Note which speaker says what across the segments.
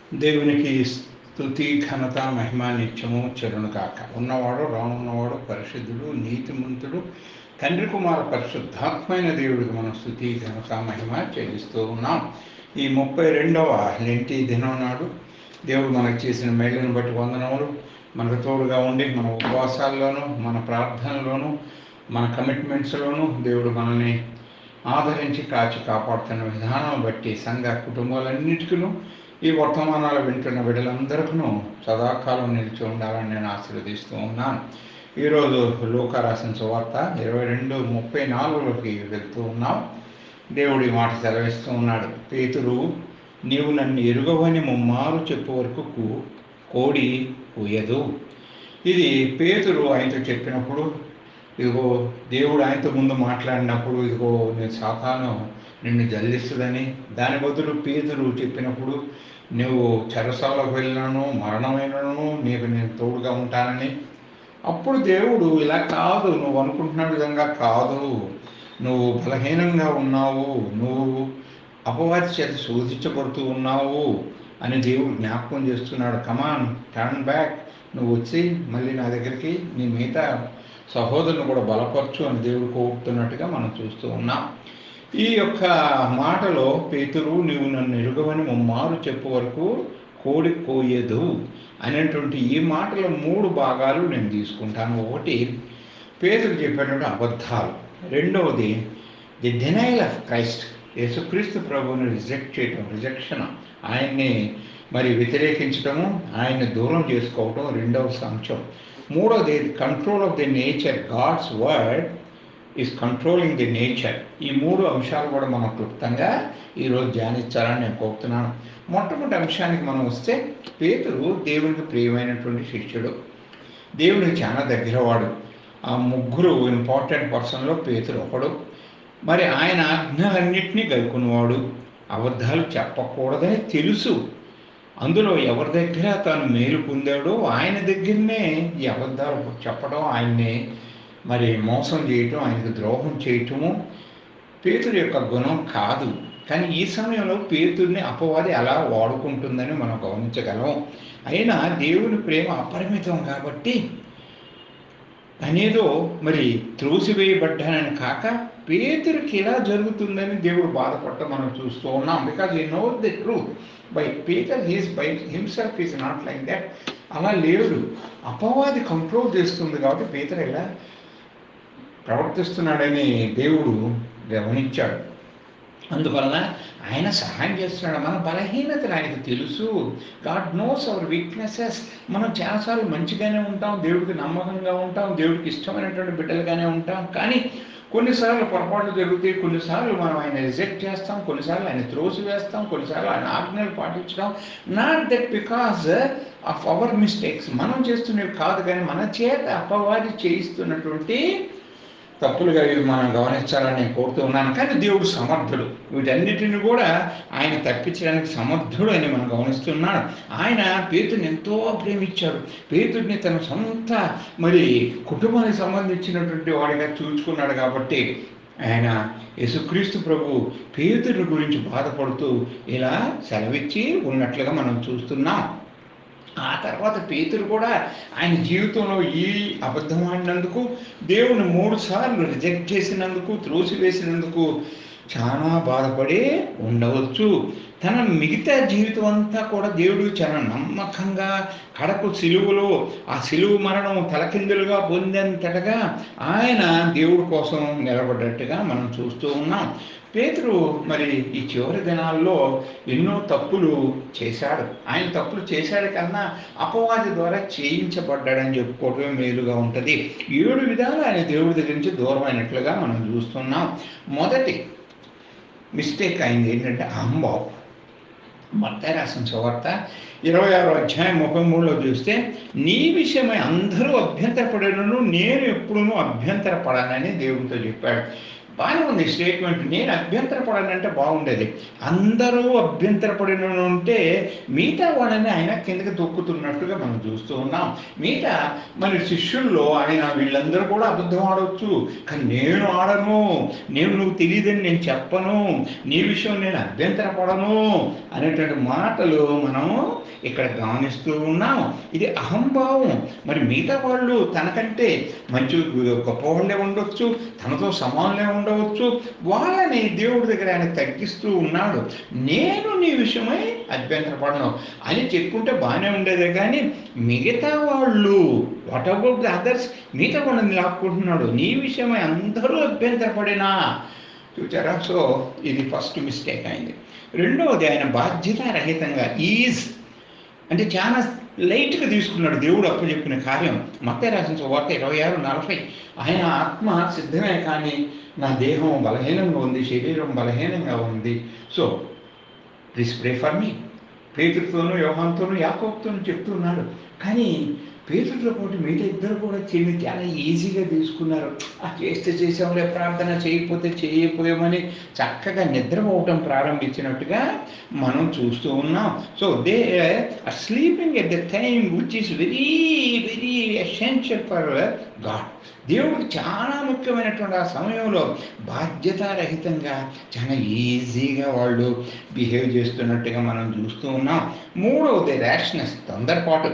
Speaker 1: దేవునికి స్తుతి ఘనత మహిమ నిత్యము చెరును కాక ఉన్నవాడు రానున్నవాడు పరిశుద్ధుడు నీతిమంతుడు తండ్రి కుమార పరిశుద్ధాత్మైన దేవుడికి మనం స్థుతి ఘనత మహిమ చెల్లిస్తూ ఉన్నాం ఈ ముప్పై రెండవ లెంటి దినం నాడు దేవుడు మనకు చేసిన మేళ్ళను బట్టి వందనములు మనకు తోడుగా ఉండి మన ఉపవాసాల్లోనూ మన ప్రార్థనలోనూ మన కమిట్మెంట్స్లోనూ దేవుడు మనల్ని ఆదరించి కాచి కాపాడుతున్న విధానం బట్టి సంఘ కుటుంబాలన్నిటికీ ఈ వర్తమానాలు వింటున్న బిడ్డలందరికీ సదాకాలం నిలిచి ఉండాలని నేను ఆశీర్వదిస్తూ ఉన్నాను ఈరోజు లోక రాసిన సువార్త ఇరవై రెండు ముప్పై నాలుగులోకి వెళ్తూ ఉన్నాం దేవుడి మాట సెలవిస్తూ ఉన్నాడు పేతురు నీవు నన్ను ఎరుగవని ముమ్మారు చెప్పు వరకు కూ- కోడి కూయదు ఇది పేతురు ఆయనతో చెప్పినప్పుడు ఇదిగో దేవుడు ఆయనతో ముందు మాట్లాడినప్పుడు ఇదిగో నేను సాతాను నిన్ను జల్లిస్తుందని దాని బదులు పేతురు చెప్పినప్పుడు నువ్వు చెరసాలకు వెళ్ళినను మరణమైనను నీకు నేను తోడుగా ఉంటానని అప్పుడు దేవుడు ఇలా కాదు నువ్వు అనుకుంటున్న విధంగా కాదు నువ్వు బలహీనంగా ఉన్నావు నువ్వు అపవాది చేత శోధించబడుతూ ఉన్నావు అని దేవుడు జ్ఞాపకం చేస్తున్నాడు కమాన్ టర్న్ బ్యాక్ నువ్వు వచ్చి మళ్ళీ నా దగ్గరికి నీ మిగతా సహోదరుని కూడా బలపరచు అని దేవుడు కోరుతున్నట్టుగా మనం చూస్తూ ఉన్నాం ఈ యొక్క మాటలో పేతురు నీవు నన్ను ఎరుగవని ముమ్మారు చెప్పు వరకు కోడి కోయదు అనేటువంటి ఈ మాటల మూడు భాగాలు నేను తీసుకుంటాను ఒకటి పేతురు చెప్పేటువంటి అబద్ధాలు రెండవది ది డెనైల్ ఆఫ్ క్రైస్ట్ యేసుక్రీస్తు ప్రభువుని రిజెక్ట్ చేయటం రిజెక్షన్ ఆయన్ని మరి వ్యతిరేకించటము ఆయన్ని దూరం చేసుకోవటం రెండవ అంశం మూడవది control of the nature God's word is controlling the nature ఈ మూడు అంశాలు కూడా మనం క్లుప్తంగా ఈరోజు ధ్యానించాలని నేను కోరుతున్నాను మొట్టమొదటి అంశానికి మనం వస్తే పేతురు దేవునికి ప్రియమైనటువంటి శిష్యుడు దేవునికి చాలా దగ్గరవాడు ఆ ముగ్గురు ఇంపార్టెంట్ పర్సన్లో పేతురు ఒకడు మరి ఆయన ఆజ్ఞలన్నింటినీ గలుకునేవాడు అబద్ధాలు చెప్పకూడదని తెలుసు అందులో ఎవరి దగ్గర తాను మేలు పొందాడో ఆయన దగ్గరనే ఈ అబద్ధాలు చెప్పడం ఆయన్ని మరి మోసం చేయటం ఆయనకు ద్రోహం చేయటము పేతురు యొక్క గుణం కాదు కానీ ఈ సమయంలో పేతుడిని అపవాది అలా వాడుకుంటుందని మనం గమనించగలం అయినా దేవుని ప్రేమ అపరిమితం కాబట్టి అనేదో మరి త్రోసివేయబడ్డానని కాక పేతురికి ఇలా జరుగుతుందని దేవుడు బాధపడటం మనం చూస్తూ ఉన్నాం బికాజ్ ఈ know the truth by Peter he's by himself is not like that అలా లేడు అపవాది కంట్రోల్ చేస్తుంది కాబట్టి పీతర్ ఎలా ప్రవర్తిస్తున్నాడని దేవుడు గమనించాడు అందువలన ఆయన సహాయం చేస్తున్నాడు మన బలహీనతలు ఆయనకు తెలుసు గాడ్ నోస్ అవర్ వీక్నెసెస్ మనం చాలాసార్లు మంచిగానే ఉంటాం దేవుడికి నమ్మకంగా ఉంటాం దేవుడికి ఇష్టమైనటువంటి బిడ్డలుగానే ఉంటాం కానీ కొన్నిసార్లు పొరపాట్లు జరుగుతాయి కొన్నిసార్లు మనం ఆయన రిజెక్ట్ చేస్తాం కొన్నిసార్లు ఆయన త్రోసి వేస్తాం కొన్నిసార్లు ఆయన ఆజ్ఞలు పాటించడం not that because of our mistakes మనం చేస్తున్నవి కాదు కానీ మన చేత అపవాది చేయిస్తున్నటువంటి తప్పులుగా ఇవి మనం గమనించాలని నేను కోరుతూ ఉన్నాను కానీ దేవుడు సమర్థుడు వీటన్నిటిని కూడా ఆయన తప్పించడానికి సమర్థుడు అని మనం గమనిస్తున్నాడు ఆయన పేతుడిని ఎంతో ప్రేమించాడు పేతుడిని తన సొంత మరి కుటుంబానికి సంబంధించినటువంటి వాడిగా చూసుకున్నాడు కాబట్టి ఆయన యేసుక్రీస్తు ప్రభు పేతుడి గురించి బాధపడుతూ ఇలా సెలవిచ్చి ఉన్నట్లుగా మనం చూస్తున్నాం ఆ తర్వాత పేతురు కూడా ఆయన జీవితంలో ఈ అబద్ధం ఆడినందుకు దేవుని మూడు సార్లు రిజెక్ట్ చేసినందుకు త్రోసివేసినందుకు చాలా బాధపడి ఉండవచ్చు తన మిగతా జీవితం అంతా కూడా దేవుడు చాలా నమ్మకంగా కడకు సిలువలో ఆ సిలువు మరణం తలకిందులుగా పొందేంతటగా ఆయన దేవుడి కోసం నిలబడ్డట్టుగా మనం చూస్తూ ఉన్నాం పేతురు మరి ఈ చివరి దినాల్లో ఎన్నో తప్పులు చేశాడు ఆయన తప్పులు చేశాడు కన్నా అపవాది ద్వారా చేయించబడ్డాడని చెప్పుకోవటమే మేలుగా ఉంటుంది ఏడు విధాలు ఆయన దేవుడి దగ్గర నుంచి దూరమైనట్లుగా మనం చూస్తున్నాం మొదటి మిస్టేక్ అయింది ఏంటంటే అహంభావం మత్తాయి రాసిన సువార్త ఇరవై ఆరో అధ్యాయం ముప్పై మూడులో చూస్తే నీ విషయమై అందరూ అభ్యంతరపడను నేను ఎప్పుడూ అభ్యంతరపడానని దేవుడితో చెప్పాడు బాగానే ఉంది స్టేట్మెంట్ నేను అభ్యంతరపడనంటే బాగుండేది అందరూ అభ్యంతరపడిన ఉంటే మిగతా వాళ్ళని ఆయన కిందకి తొక్కుతున్నట్టుగా మనం చూస్తూ ఉన్నాం మిగతా మరి శిష్యుల్లో ఆయన వీళ్ళందరూ కూడా అబద్ధం ఆడవచ్చు కానీ నేను ఆడను నేను నువ్వు తెలియదని నేను చెప్పను నీ విషయం నేను అభ్యంతరపడను అనేటువంటి మాటలు మనం ఇక్కడ గమనిస్తూ ఉన్నాం ఇది అహంభావం మరి మిగతా వాళ్ళు తనకంటే మంచి గొప్ప వాళ్ళే ఉండొచ్చు తనతో సమానులే ఉండవచ్చు వాళ్ళని దేవుడి దగ్గర ఆయన తగ్గిస్తూ ఉన్నాడు నేను నీ విషయమై అభ్యంతరపడను అని చెప్పుకుంటే బాగానే ఉండేదే కానీ మిగతా వాళ్ళు వాట్ అబౌట్ ది అదర్స్ మిగతా వాళ్ళని లాక్కుంటున్నాడు నీ విషయమై అందరూ అభ్యంతరపడినా చూచారా సో ఇది ఫస్ట్ మిస్టేక్ అయింది రెండవది ఆయన బాధ్యతారహితంగా ఈజ్ అంటే చాలా లైట్గా తీసుకున్నాడు దేవుడు అప్పు చెప్పిన కార్యం మత్తే రాసిన వార్త ఇరవై ఆరు నలభై ఆయన ఆత్మ సిద్ధమే కానీ నా దేహం బలహీనంగా ఉంది శరీరం బలహీనంగా ఉంది so please pray for me పేతుడితోనూ యోహాన్తోనూ యాకోబ్తోనూ చెప్తున్నాడు కానీ పేతుడితో పాటు మిగతా ఇద్దరు కూడా చెల్లి చాలా ఈజీగా తీసుకున్నారు ఆ చేస్తే చేసాంలే ప్రార్థన చేయకపోతే చేయకపోయామని చక్కగా నిద్రపోవటం ప్రారంభించినట్టుగా మనం చూస్తూ ఉన్నాం so they are sleeping at the time which is very very essential for God దేవుడికి చాలా ముఖ్యమైనటువంటి ఆ సమయంలో బాధ్యతారహితంగా చాలా ఈజీగా వాళ్ళు బిహేవ్ చేస్తున్నట్టుగా మనం చూస్తూ ఉన్నాం మూడవది ర్యాష్నెస్ తొందరపాటు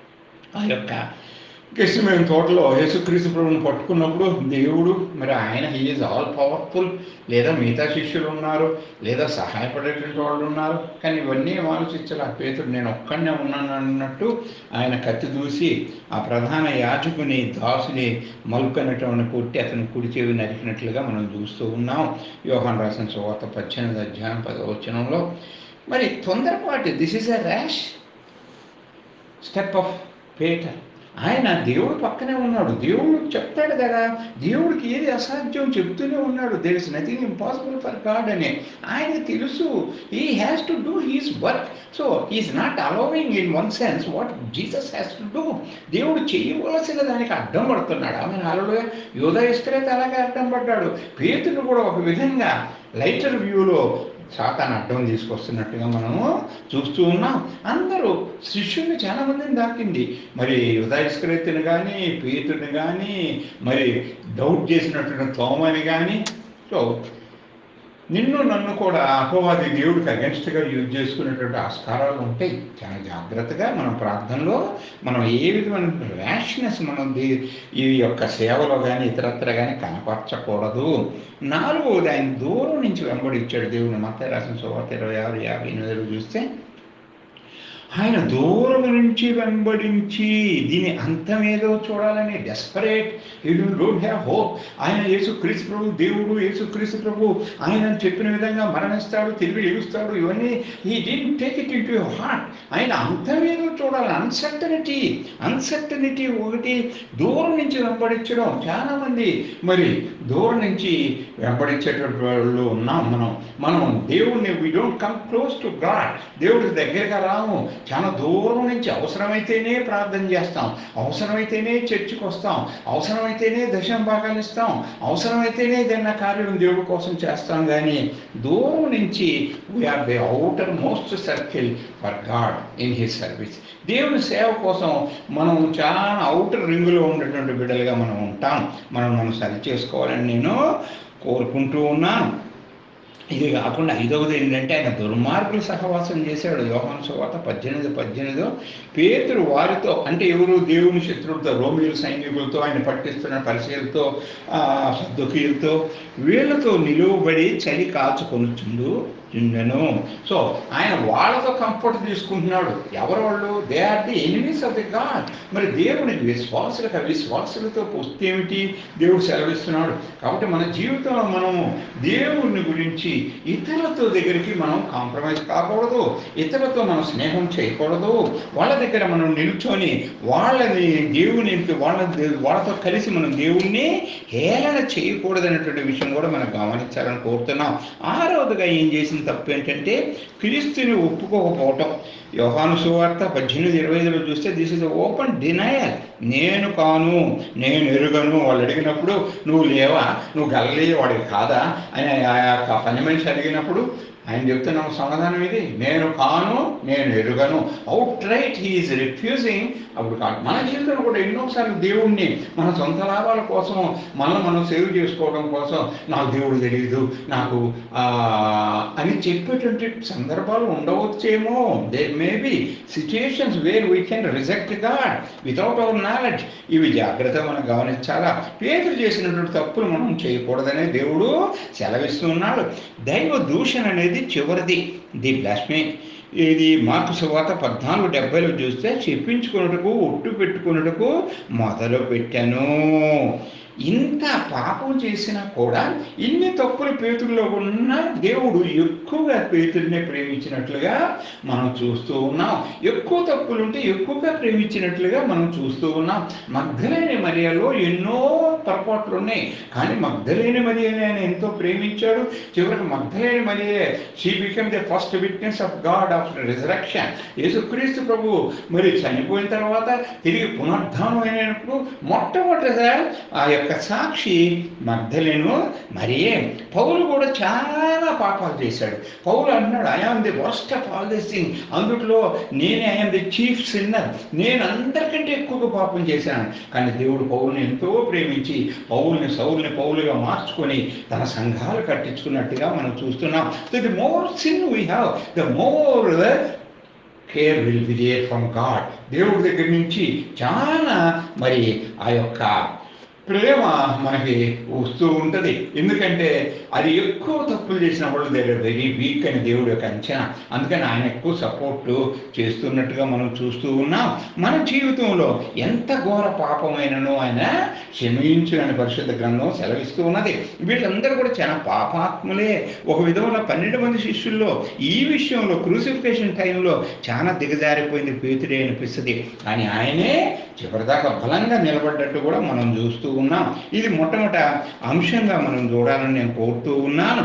Speaker 1: ఆ యొక్క గెస్టిమైన తోటలో యేసుక్రీస్తు ప్రభుని పట్టుకున్నప్పుడు దేవుడు మరి ఆయన హీఈస్ ఆల్ పవర్ఫుల్ లేదా మిగతా శిష్యులు ఉన్నారు లేదా సహాయపడేటువంటి వాళ్ళు ఉన్నారు కానీ ఇవన్నీ ఏం ఆలోచించాలి ఆ పేతుడు నేను ఒక్కడనే ఉన్నాను అన్నట్టు ఆయన కత్తి దూసి ఆ ప్రధాన యాజకుని దాసుని మలుకనటువంటి కొట్టి అతను కుడి చెవి నరికినట్లుగా మనం చూస్తూ ఉన్నాం యోహాన్ రాసిన సువార్త పద్దెనిమిది అధ్యాయం పదవచనంలో మరి తొందరపాటు this is a rash step of Peter ఆయన దేవుడు పక్కనే ఉన్నాడు దేవుడు చెప్తాడు కదా దేవుడికి ఏది అసాధ్యం చెప్తూనే ఉన్నాడు there is nothing impossible for God అని ఆయనకి తెలుసు ఈ has to do his work so is not allowing in one sense what Jesus has to do దేవుడు చేయవలసిన దానికి అడ్డం పడుతున్నాడు ఆమె అలలో యోధ ఇస్త్రేత అలాగే అడ్డం పడ్డాడు పేతుడు కూడా ఒక విధంగా లైటర్ వ్యూలో సాతాను అడ్డం తీసుకొస్తున్నట్టుగా మనము చూస్తూ ఉన్నాం అందరూ శిష్యుల్ని చాలా మందిని దాకింది మరి ఉదయస్కృతిని కానీ పేతుని కానీ మరి డౌట్ చేసినటువంటి తోమని కానీ సో నిన్ను నన్ను కూడా అపవాది దేవుడికి అగెన్స్ట్గా యూజ్ చేసుకునేటువంటి ఆస్కారాలు ఉంటాయి చాలా జాగ్రత్తగా మనం ప్రార్థనలో మనం ఏ విధమైన ర్యాష్నెస్ మనం ది- ఈ యొక్క సేవలో కానీ ఇతరత్ర కానీ కనపరచకూడదు నాలుగవది ఆయన దూరం నుంచి వెంబడించాడు దేవుని మత రాసిన సువార్త ఇరవై ఆరు యాభై ఎనిమిదిలో చూస్తే ఆయన దూరం నుంచి వెంబడించి దీని అంతమేదో చూడాలని desperate you don't have hope ఆయన యేసు క్రీస్తు ప్రభు దేవుడు యేసు క్రీస్తు ప్రభు ఆయన చెప్పిన విధంగా మరణిస్తాడు తిరిగి ఎగుస్తాడు ఇవన్నీ ఈ then take it into your heart ఆయన అంతమేదో చూడాలి అన్సర్టనిటీ అన్సర్టనిటీ ఒకటి దూరం నుంచి వెంబడించడం చాలామంది మరి దూరం నుంచి వెంబడించేటువంటి వాళ్ళు ఉన్నాం మనం మనం దేవుణ్ణి we don't come close to God దేవుడికి దగ్గరగా రాము చాలా దూరం నుంచి అవసరమైతేనే ప్రార్థన చేస్తాం అవసరమైతేనే చర్చికి వస్తాం అవసరమైతేనే దశం భాగాలు ఇస్తాం అవసరమైతేనే ఏదైనా కార్యం దేవుడి కోసం చేస్తాం కానీ దూరం నుంచి we are the outermost circle for God in his service దేవుని సేవ కోసం మనం చాలా అవుటర్ రింగులో ఉండేటువంటి బిడ్డలుగా మనం ఉంటాం మనం మనం సరి చేసుకోవాలని నేను కోరుకుంటూ ఉన్నాను ఇది కాకుండా ఐదవది ఏంటంటే ఆయన దుర్మార్గులు సహవాసం చేశాడు యోహాను సువార్త పద్దెనిమిది పద్దెనిమిదో పేతురు వారితో అంటే ఎవరు దేవుని శత్రువులతో రోమిల సైనికులతో ఆయన పట్టిస్తున్న పరిశీలతో సద్దుకీలతో వీళ్ళతో నిలువబడి చలి కాచుకొనుచుండు చుండెను సో ఆయన వాళ్ళతో కంఫర్ట్ తీసుకుంటున్నాడు ఎవరు వాళ్ళు they are the enemies of the God మరి దేవుని విశ్వాసులకు అవిశ్వాసులతో వస్తే ఏమిటి దేవుడు సెలవిస్తున్నాడు కాబట్టి మన జీవితంలో మనము దేవుని గురించి ఇతరులతో దగ్గరికి మనం కాంప్రమైజ్ కాకూడదు ఇతరులతో మనం స్నేహం చేయకూడదు వాళ్ళ దగ్గర మనం నిల్చొని వాళ్ళని దేవుని వాళ్ళ వాళ్ళతో కలిసి మనం దేవుణ్ణి హేళన చేయకూడదు అనేటువంటి విషయం కూడా మనం గమనించాలని కోరుతున్నాం ఆరవదిగా ఏం చేసింది చేసిన తప్పు ఏంటంటే క్రీస్తుని ఒప్పుకోకపోవటం యోహాను సువార్త పద్దెనిమిది ఇరవై ఐదులో చూస్తే దిస్ ఇస్ ఓపెన్ డినయల్ నేను కాను నేను ఎరుగను వాళ్ళు అడిగినప్పుడు నువ్వు లేవా నువ్వు గల్లీ వాడికి కాదా అని ఆ యొక్క పని మనిషి అడిగినప్పుడు ఆయన చెప్తున్న సమాధానం ఇది నేను కాను నేను ఎరుగను అవుట్ రైట్ హీఈస్ రిఫ్యూజింగ్ అప్పుడు కాదు మన జీవితంలో కూడా ఎన్నోసార్లు దేవుణ్ణి మన సొంత లాభాల కోసం మనల్ని మనం సేవ్ చేసుకోవడం కోసం నాకు దేవుడు తెలియదు నాకు ఆ, అని చెప్పేటువంటి సందర్భాలు ఉండవచ్చేమో they maybe situations where we can reject God without our knowledge ఇవి జాగ్రత్త మనం గమనించాలా పేదలు చేసినటువంటి తప్పులు మనం చేయకూడదనే దేవుడు సెలవిస్తున్నాడు దైవ దూషణ అనేది చివరిది ది బ్లాస్మే ఇది మార్కు సువాత పద్నాలుగు డెబ్బైలో చూస్తే చెప్పించుకున్నట్టుకు ఒట్టు పెట్టుకున్నట్టుకు మొదలు పెట్టాను ఇంత పాపం చేసినా కూడా ఇన్ని తప్పులు పేతుల్లో ఉన్న దేవుడు ఎక్కువగా పేతుడిని ప్రేమించినట్లుగా మనం చూస్తూ ఉన్నాం ఎక్కువ తప్పులు ఉంటే ఎక్కువగా ప్రేమించినట్లుగా మనం చూస్తూ ఉన్నాం మగ్ధలేని మరియలో ఎన్నో పొరపాట్లు ఉన్నాయి కానీ మగ్ధలేని మరియని ఆయన ఎంతో ప్రేమించాడు చివరికి మగ్ధలేని మరియే she become the first witness of God after resurrection యేసుక్రీస్తు ప్రభు మరి చనిపోయిన తర్వాత తిరిగి పునరుద్ధానం అయినప్పుడు మొట్టమొదటిగా ఆ యొక్క సాక్షి మగ్ధలేను మరియే పౌలు కూడా చాలా పాపాలు చేశాడు పౌలు అంటున్నాడు I am the worst of all this thing అందుట్లో నేనే ఐఎమ్ ది చీఫ్ సిన్నర్ నేను అందరికంటే ఎక్కువగా పాపం చేశాను కానీ దేవుడు పౌరుని ఎంతో ప్రేమించి పౌరుని సౌరుని పౌలుగా మార్చుకొని తన సంఘాలు కట్టించుకున్నట్టుగా మనం చూస్తున్నాం the more sin we have the more care will be there from God దేవుడి దగ్గర నుంచి చాలా మరి ఆ యొక్క ప్రేమ మనకి వస్తూ ఉంటుంది ఎందుకంటే అది ఎక్కువ తప్పులు చేసినప్పుడు దగ్గర వెరీ వీక్ అని దేవుడి యొక్క అంచనా అందుకని ఆయన ఎక్కువ సపోర్ట్ చేస్తున్నట్టుగా మనం చూస్తూ ఉన్నాం మన జీవితంలో ఎంత ఘోర పాపమైనను ఆయన క్షమించునని పరిశుద్ధ గ్రంథం సెలవిస్తూ ఉన్నది వీళ్ళందరూ కూడా చాలా పాపాత్ములే ఒక విధమైన పన్నెండు మంది శిష్యుల్లో ఈ విషయంలో క్రూసిఫికేషన్ టైంలో చాలా దిగజారిపోయింది పేతుడే అనిపిస్తుంది కానీ ఆయనే చివరిదాకా బలంగా నిలబడ్డట్టు కూడా మనం చూస్తూ ఉన్నాం ఇది మొట్టమొదట అంశంగా మనం చూడాలని నేను కోరుతూ ఉన్నాను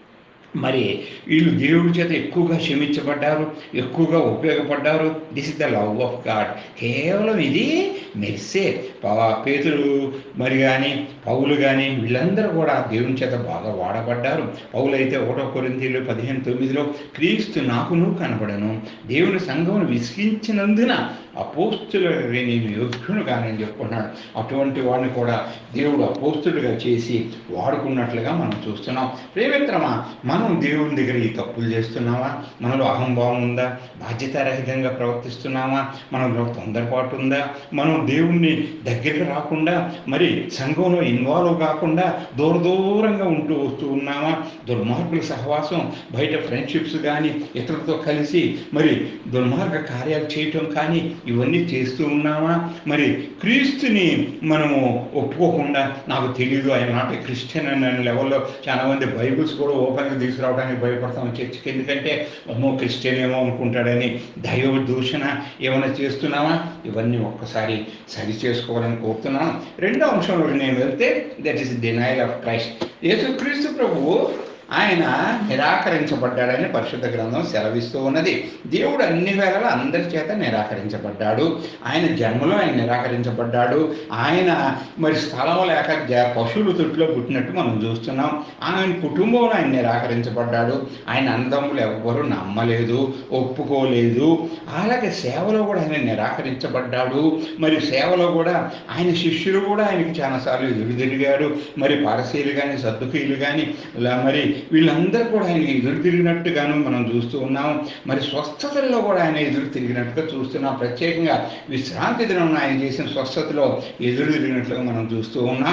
Speaker 1: మరి వీళ్ళు దేవుడి చేత ఎక్కువగా క్షమించబడ్డారు ఎక్కువగా ఉపయోగపడ్డారు this is the love of God కేవలం ఇది మెర్సే పా- పేతులు మరి కానీ పౌలు కానీ వీళ్ళందరూ కూడా దేవుని చేత బాగా వాడబడ్డారు పౌలు అయితే ఒకటో కొరింతీలు పదిహేను తొమ్మిదిలో క్రీస్తు నాకును కనబడను దేవుని సంఘమును విసిగించినందున అపోస్తుల నేను యోగ్యును కానని చెప్పుకున్నాడు అటువంటి వాడిని కూడా దేవుడు అపోస్తుడుగా చేసి వాడుకున్నట్లుగా మనం చూస్తున్నాం ప్రేమిత్రమా మనం దేవుని దగ్గర ఈ తప్పులు చేస్తున్నామా మనలో అహంభావం ఉందా బాధ్యతారహితంగా ప్రవర్తిస్తున్నామా మనలో తొందరపాటు ఉందా మనం దేవుణ్ణి దగ్గరికి రాకుండా మరి సంఘంలో ఇన్వాల్వ్ కాకుండా దూర దూరంగా ఉంటూ వస్తూ ఉన్నామా దుర్మార్గుల సహవాసం బయట ఫ్రెండ్షిప్స్ కానీ ఇతరులతో కలిసి మరి దుర్మార్గ కార్యాలు చేయటం కానీ ఇవన్నీ చేస్తూ ఉన్నామా మరి క్రీస్తుని మనము ఒప్పుకోకుండా నాకు తెలియదు ఆయన నాట్ క్రిస్టియన్ అనే లెవెల్లో చాలా మంది బైబిల్స్ కూడా ఓపెన్గా తీసుకురావడానికి భయపడతాం చర్చికి ఎందుకంటే అమ్మో క్రిస్టియన్ ఏమో అనుకుంటాడని దైవ దూషణ ఏమైనా చేస్తున్నామా ఇవన్నీ ఒక్కసారి సరి చేసుకోవాలని కోరుతున్నాను రెండో అంశంలో నేను వెళ్తే that is denial of Christ యేసుక్రీస్తు ప్రభువు ఆయన నిరాకరించబడ్డాడని పరిశుద్ధ గ్రంథం సెలవిస్తూ ఉన్నది దేవుడు అన్ని వేళలా అందరి చేత నిరాకరించబడ్డాడు ఆయన జన్మలో ఆయన నిరాకరించబడ్డాడు ఆయన మరి స్థలం లేక జ- పశువుల తొట్టులో పుట్టినట్టు మనం చూస్తున్నాం ఆయన కుటుంబంలో ఆయన నిరాకరించబడ్డాడు ఆయన అన్నదమ్ములు ఎవ్వరూ నమ్మలేదు ఒప్పుకోలేదు అలాగే సేవలో కూడా ఆయన నిరాకరించబడ్డాడు మరి సేవలో కూడా ఆయన శిష్యులు కూడా ఆయనకి చాలాసార్లు ఎదురు తిరిగారు మరి పారసీలు కానీ సర్దుకీలు కానీ ఇలా మరి వీళ్ళందరూ కూడా ఆయన ఎదురు తిరిగినట్టుగాను మనం చూస్తూ ఉన్నాం మరి స్వస్థతల్లో కూడా ఆయన ఎదురు తిరిగినట్టుగా చూస్తున్నాం ప్రత్యేకంగా విశ్రాంతి దినం ఆయన చేసిన స్వస్థతలో ఎదురు తిరిగినట్లుగా మనం చూస్తూ ఉన్నాం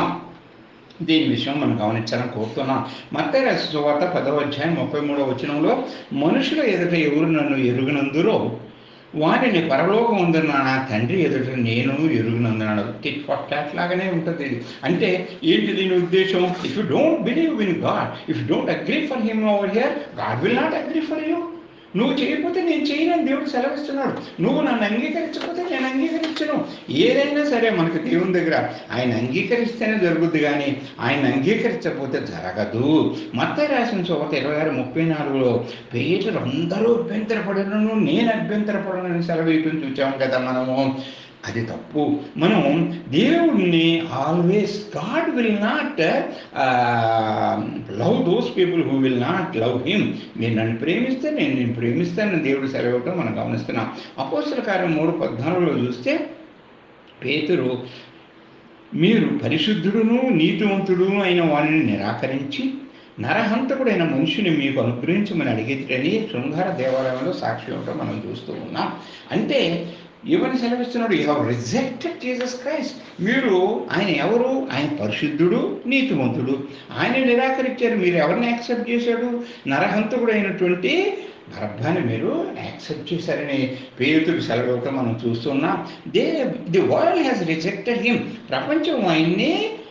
Speaker 1: దీని విషయం మనం గమనించాలని కోరుతున్నాం మత్తే రాసిన సువార్త పదవ అధ్యాయం ముప్పై మూడవ వచనంలో మనుషుల ఎదుట ఎవరు నన్ను ఎరుగునందురో వారిని పరలోకం ఉందన్న నా తండ్రి ఎదుట నేను ఎరుగునందున్నాడు టిట్ ఫర్ టాట్ లాగానే ఉంటుంది ఇది అంటే ఏంటి దీని ఉద్దేశం if you don't believe in God if you don't agree for him over here God will not agree for you నువ్వు చేయకపోతే నేను చేయనని దేవుడు సెలవిస్తున్నాడు నువ్వు నన్ను అంగీకరించకపోతే నేను అంగీకరించను ఏదైనా సరే మనకు దేవుని దగ్గర ఆయన అంగీకరిస్తేనే జరుగుద్ది కానీ ఆయన అంగీకరించకపోతే జరగదు మత్త రాసిన చోట ఇరవై ఆరు ముప్పై నాలుగులో పేదలు అందరూ అభ్యంతరపడను నేను అభ్యంతరపడనని సెలవేయటం చూచాం కదా మనము అది తప్పు మనం దేవుణ్ణి always God will not love those people who will not love him మీరు నన్ను ప్రేమిస్తే నేను నేను ప్రేమిస్తానని దేవుడు సెలవటం మనం గమనిస్తున్నాం అపోస్తల కార్యం మూడు పద్నాలుగులో చూస్తే పేతురు మీరు పరిశుద్ధుడును నీతివంతుడును అయిన వారిని నిరాకరించి నరహంతకుడైన మనిషిని మీకు అనుగ్రహించమని అడిగేటని శృంగార దేవాలయంలో సాక్షి ఇవ్వటం మనం చూస్తూ ఉన్నాం అంటే ఏమని సెలవిస్తున్నాడు you have rejected Jesus Christ మీరు ఆయన ఎవరు ఆయన పరిశుద్ధుడు నీతివంతుడు ఆయన నిరాకరించారు మీరు ఎవరిని యాక్సెప్ట్ చేశాడు నరహంతకుడు అయినటువంటి గర్భాన్ని మీరు యాక్సెప్ట్ చేశారని పేరుతుడు సెలవుగా మనం చూస్తున్నాం they the world has rejected him ప్రపంచం ఆయన్ని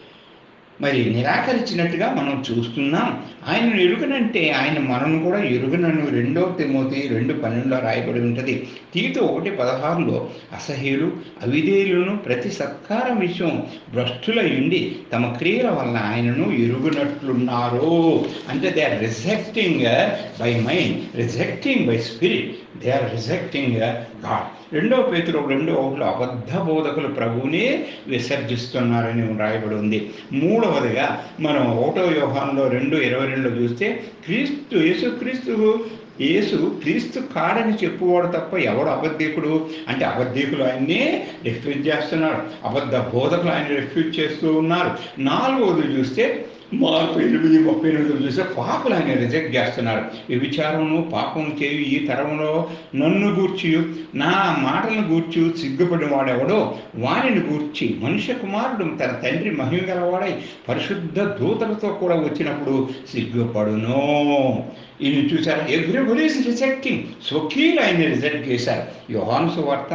Speaker 1: మరి నిరాకరించినట్టుగా మనం చూస్తున్నాం ఆయన ఎరుగనంటే ఆయన మనను కూడా ఎరుగనను రెండో తిమోతి రెండు పన్నెండులో రాయబడి ఉంటుంది తీతో ఒకటి పదహారులో అసహ్యులు అవిధేయులను ప్రతి సత్కారం విషయం భ్రష్టులై ఉండి తమ క్రియల వల్ల ఆయనను ఎరుగునట్లున్నారు అంటే they are rejecting by mind rejecting by spirit they are rejecting God రెండో పేతురు రెండో ఒకటిలో అబద్ధ బోధకులు ప్రభువునే విసర్జిస్తున్నారని రాయబడి ఉంది మూడవదిగా మనం ఒకటో వ్యూహాన్లో రెండు ఇరవై రెండులో చూస్తే క్రీస్తు యేసు క్రీస్తు యేసు క్రీస్తు కాడని చెప్పువాడు తప్ప ఎవడు అబద్ధీకుడు అంటే అబద్ధీకులు ఆయన్ని రిఫ్యూజ్ చేస్తున్నారు అబద్ధ బోధకులు ఆయన రిఫ్యూజ్ చేస్తూ ఉన్నారు నాలుగవది చూస్తే మార్పు ఎనిమిది ముప్పై ఎనిమిది చూస్తే పాపులు ఆయన రిజెక్ట్ చేస్తున్నారు ఈ విచారమును పాపం చేయు ఈ తరంలో నన్ను గూర్చి నా మాటలను గూర్చి సిగ్గుపడిన వాడెవడో వారిని గూర్చి మనుష్య కుమారుడు తన తండ్రి మహిమ గలవాడై పరిశుద్ధ దూతలతో కూడా వచ్చినప్పుడు సిగ్గుపడును ఈయన చూసారా ఎవ్రీబడి ఈస్ రిజెక్టింగ్ స్వకీలు ఆయన రిజెక్ట్ చేశారు యోహాను సువార్త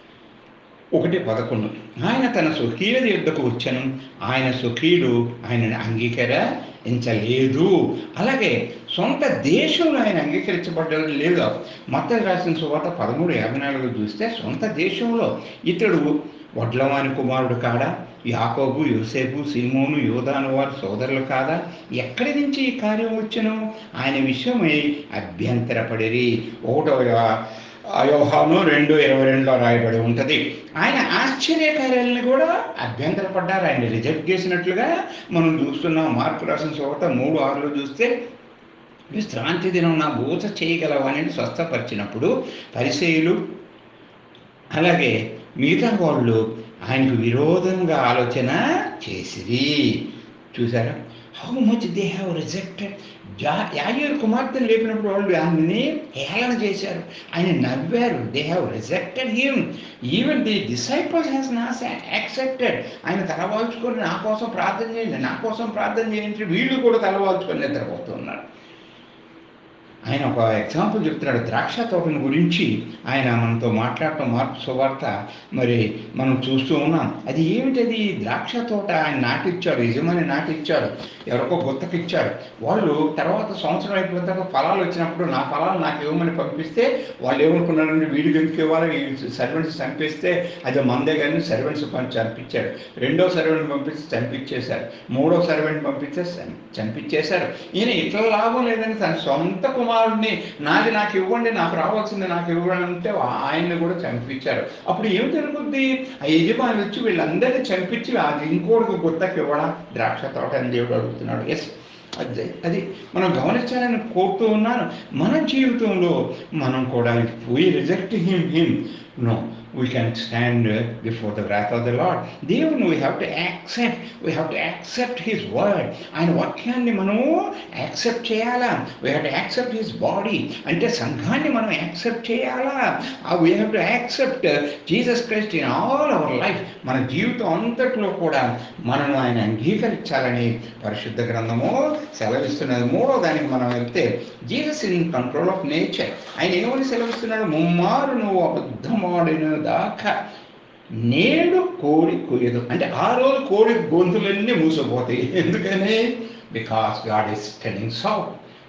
Speaker 1: ఒకటి పదకొండు ఆయన తన స్వకీయుల యుద్ధకు వచ్చాను ఆయన స్వకీయులు ఆయనను అంగీకరించలేదు అలాగే సొంత దేశంలో ఆయన అంగీకరించబడ్డది లేదు మత రాసిన సువాత పదమూడు యాభై నాలుగు చూస్తే సొంత దేశంలో ఇతడు వడ్లవాని కుమారుడు కాడా యాకోబు యోసేపు సీమోను యోధాను వారి సోదరులు కాదా ఎక్కడి నుంచి ఈ కార్యం వచ్చను ఆయన విషయమై అభ్యంతరపడిరి ఒకటో యోహాను రెండు ఇరవై రెండులో రాయబడి ఉంటుంది ఆయన ఆశ్చర్యకార్యాలను కూడా అభ్యంతరపడ్డారు ఆయన రిజెక్ట్ చేసినట్లుగా మనం చూస్తున్నాం మార్పు రాసిన చోట మూడు ఆరులో చూస్తే విశ్రాంతి దినం నా బూచ చేయగలవని స్వస్థపరిచినప్పుడు పరిచయులు అలాగే మిగతా వాళ్ళు ఆయనకు విరోధంగా ఆలోచన చేసిరి చూసారా how much they have rejected జా యాయూర్ కుమార్తెను లేపినప్పుడు వాళ్ళు ఆయన్ని హేళన చేశారు ఆయన నవ్వారు they have rejected him even the disciples has not accepted ఆయన తలవాల్చుకొని నా కోసం ప్రార్థన చేయండి నా కోసం ప్రార్థన చేయండి వీళ్ళు కూడా తలవాల్చుకొని నిద్రపోతున్నారు ఆయన ఒక ఎగ్జాంపుల్ చెప్తున్నాడు ద్రాక్ష తోటను గురించి ఆయన మనతో మాట్లాడటం మార్పు సువార్త మరి మనం చూస్తూ ఉన్నాం అది ఏమిటది ద్రాక్ష తోట ఆయన నాటిచ్చాడు యజమాని నాటిచ్చాడు ఎవరికో గుత్తకిచ్చాడు వాళ్ళు తర్వాత సంవత్సరం అయిపోయిన తర్వాత ఫలాలు వచ్చినప్పుడు నా ఫలాలు నాకు ఇవ్వమని పంపిస్తే వాళ్ళు ఏమనుకున్నారంటే వీడికి ఎందుకు ఇవ్వాలి సర్వెంట్స్ చంపిస్తే అది మందే కానీ సర్వెంట్స్ పంపి చంపించాడు రెండో సర్వెంట్ పంపిస్తే చంపించేశారు మూడో సర్వెంట్ పంపిస్తే చం- చంపించేశారు ఈయన ఇట్లా లాభం లేదని తన సొంత కుమారుడిని నాది నాకు ఇవ్వండి నాకు రావాల్సింది నాకు ఇవ్వండి అంటే ఆయన్ని కూడా చంపించారు అప్పుడు ఏం జరుగుద్ది ఆ యజమాని వచ్చి వీళ్ళందరినీ చంపించి అది ఇంకోటికి గుత్తకి ఇవ్వడా ద్రాక్ష తోట అని దేవుడు అడుగుతున్నాడు ఎస్ అది అది మనం గమనించాలని కోరుతూ ఉన్నాను మన జీవితంలో మనం కూడా we reject him him no we can stand before the wrath of the lord దేవుని we have to accept we have to accept his word ఆయన వాక్యాన్ని మనము యాక్సెప్ట్ చేయాలా we have to accept his body అంటే సంఘాన్ని మనం accept చేయాలా we have to accept Jesus Christ in all our life మన జీవితం అంతట్లో కూడా మనను ఆయన అంగీకరించాలని పరిశుద్ధ గ్రంథము సెలవిస్తున్నది మూడో దానికి మనం వెళ్తే Jesus in control of nature ఆయన ఏమని సెలవిస్తున్నాడు ముమ్మారు నువ్వు అబద్ధమాడిన దాకా నేడు కోడి కొయ్యదు అంటే ఆ రోజు కోడి గొంతులన్నీ మూసిపోతాయి ఎందుకని because God is telling so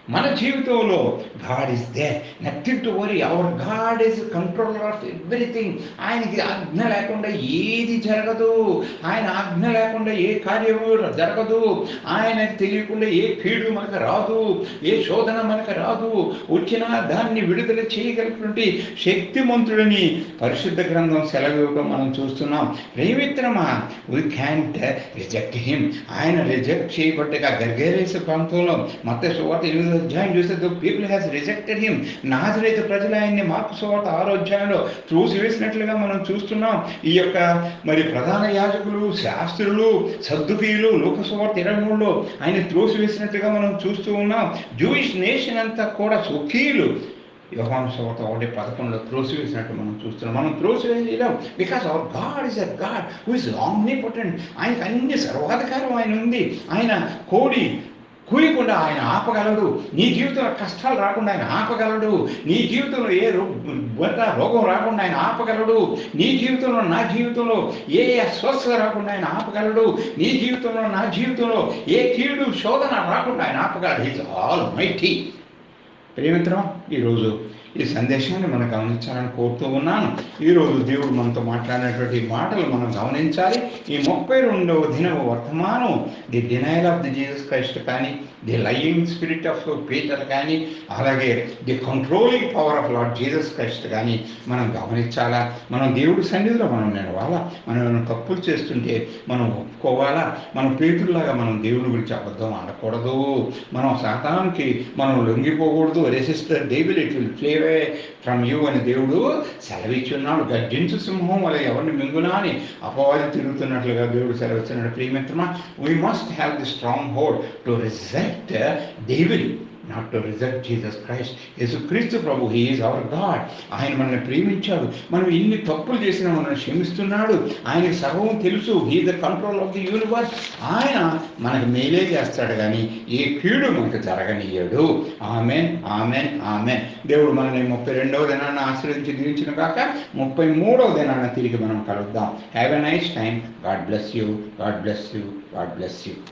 Speaker 1: మన జీవితంలో God is there nothing to worry our God is controller of everything ఆయనకి ఆజ్ఞ లేకుండా ఏది జరగదు ఆయన ఆజ్ఞ లేకుండా ఏ కార్యము జరగదు ఆయనకు తెలియకుండా ఏ కీడు మనకు రాదు ఏ శోధన మనకు రాదు వచ్చినా దాన్ని విడుదల చేయగలిగినటువంటి శక్తిమంతుడిని పరిశుద్ధ గ్రంథం సెలవుగా మనం చూస్తున్నాం ప్రేమిత్రమా వీ క్యాంట్ రిజెక్ట్ హిమ్ ఆయన రిజెక్ట్ చేయబట్టగా గర్గేరేస ప్రాంతంలో మత సువార్త ఎనిమిదో అధ్యాయం చూస్తే పీపుల్ హ్యాస్ రిజెక్టెడ్ హిమ్ నాజరైతే ప్రజలు ఆయన్ని మార్పు సువార్త ఆరో అధ్యాయంలో త్రోసివేసినట్లుగా మనం చూస్తున్నాం ఈ యొక్క మరి ప్రధాన యాజకులు శాస్త్రులు సద్దుకీయులు లోకసువార్త ఇరవై మూడులో ఆయన త్రోసివేసినట్లుగా మనం చూస్తూ ఉన్నాం జూయిష్ నేషన్ అంతా కూడా స్వకీయులు యోహాను సువార్త ఒకటి పదకొండులో త్రోసివేసినట్టు మనం చూస్తున్నాం మనం త్రోసివేయలేం because our God is a God who is omnipotent ఆయనకు అన్ని సర్వాధికారం ఆయన ఉంది ఆయన కోడి కూయకుండా ఆయన ఆపగలడు నీ జీవితంలో కష్టాలు రాకుండా ఆయన ఆపగలడు నీ జీవితంలో ఏ రో- రోగం రాకుండా ఆయన ఆపగలడు నీ జీవితంలో నా జీవితంలో ఏ అస్వస్థత రాకుండా ఆయన ఆపగలడు నీ జీవితంలో నా జీవితంలో ఏ కీడు శోధన రాకుండా ఆయన ఆపగలడు ఈజ్ ఆల్ మైటీ ప్రేమిత్రం ఈరోజు ఈ సందేశాన్ని మనం గమనించాలని కోరుతూ ఉన్నాను ఈరోజు దేవుడు మనతో మాట్లాడినటువంటి మాటలు మనం గమనించాలి ఈ ముప్పై రెండవ దినవ వర్తమానం the denial of the Jesus Christ కానీ the lying spirit of Peter కానీ అలాగే the controlling power of lord Jesus Christ కానీ మనం గమనించాలా మనం దేవుడి సన్నిధిలో మనం నిలవాలా మనం ఏమైనా తప్పులు చేస్తుంటే మనం ఒప్పుకోవాలా మనం పేతుల్లాగా మనం దేవుడి గురించి అబద్ధం ఆడకూడదు మనం శాతానికి మనం లొంగిపోకూడదు resist the devil it will flee away from you అని దేవుడు సెలవిచ్చున్నాడు గర్జించు సింహం వల్ల ఎవరిని మింగునా అని అపవాది తిరుగుతున్నట్లుగా దేవుడు సెలవిస్తున్నాడు ప్రియమిత్రమా we must have the strong hold to reject devil not to reject Jesus Christ యేసుక్రీస్తు ప్రభు హీఈస్ అవర్ గాడ్ ఆయన మనల్ని ప్రేమించాడు మనం ఇన్ని తప్పులు చేసినా మనల్ని క్షమిస్తున్నాడు ఆయనకి సర్వం తెలుసు he the control of the universe ఆయన మనకు మేలే చేస్తాడు కానీ ఏ కీడు మనకు జరగనీయడు ఆమెన్ ఆమెన్ ఆమెన్ దేవుడు మనల్ని ముప్పై రెండవ దినాన్ని ఆశ్రయించి దీవించిన కాక ముప్పై మూడవ దినాన్ని తిరిగి మనం కలుద్దాం have a nice time God bless you God bless you God bless you